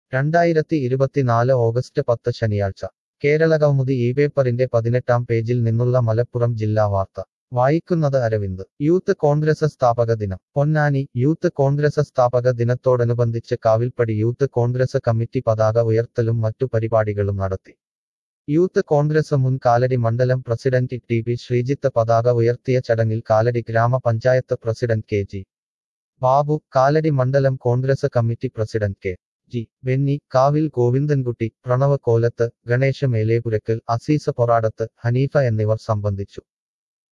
രണ്ടായിരത്തി ഇരുപത്തിനാല് ഓഗസ്റ്റ് പത്ത് ശനിയാഴ്ച കേരള കൗമുദി ഈ പേപ്പറിന്റെ പതിനെട്ടാം പേജിൽ നിന്നുള്ള മലപ്പുറം ജില്ലാ വാർത്ത വായിക്കുന്നത് അരവിന്ദ് യൂത്ത് കോൺഗ്രസ് സ്ഥാപക ദിനം പൊന്നാനി യൂത്ത് കോൺഗ്രസ് സ്ഥാപക ദിനത്തോടനുബന്ധിച്ച് കാവിൽപ്പടി യൂത്ത് കോൺഗ്രസ് കമ്മിറ്റി പതാക ഉയർത്തലും മറ്റു പരിപാടികളും നടത്തി യൂത്ത് കോൺഗ്രസ് മുൻ കാലടി മണ്ഡലം പ്രസിഡന്റ് ടി പി ശ്രീജിത്ത് പതാക ഉയർത്തിയ ചടങ്ങിൽ കാലടി ഗ്രാമപഞ്ചായത്ത് president K G Babu Kalady മണ്ഡലം Congress committee president K G Benny കാവിൽ ഗോവിന്ദൻകുട്ടി പ്രണവ് കോലത്ത് ഗണേശ മേലേപുരക്കൽ അസീസ് പൊറാടത്ത് ഹനീഫ എന്നിവർ സംബന്ധിച്ചു